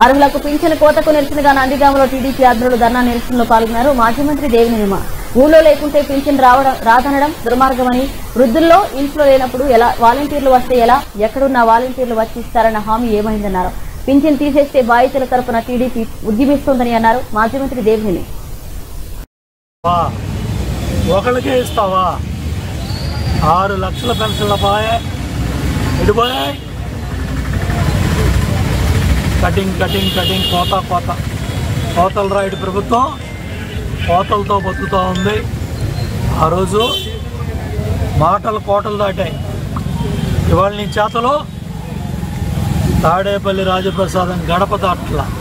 అర్హులకు పింఛను కోతకు నిరసనగా నందిగామలో టీడీపీ ఆధ్వర్యంలో ధర్నా నిరసనలో పాల్గొన్నారు మాజీ మంత్రి దేవినేనిమ ఊళ్ళో లేకుంటే పింఛన్ రావడం రాదనడం దుర్మార్గమని వృద్ధుల్లో ఇంట్లో లేనప్పుడు ఎలా వాలంటీర్లు వస్తే ఎలా ఎక్కడున్న వాలంటీర్లు వచ్చి ఇస్తారన్న హామీ ఏమైందన్నారు పింఛన్ తీసేస్తే బాధితుల తరపున టీడీపీ ఉద్యమిస్తోందని అన్నారు మాజీ మంత్రి దేవినేని వా ఒకరికే ఇస్తావా ఆరు లక్షల పెన్షన్ల పోయే ఎడిపోయాయి కటింగ్ కటింగ్ కటింగ్ కోత కోత కోతల రాయుడు ప్రభుత్వం కోతలతో బతుకుతూ ఉంది ఆ రోజు మాటలు కోటలు దాటాయి ఇవాళ నీ చేతలో తాడేపల్లి రాజప్రసాదం గడప దాట్ల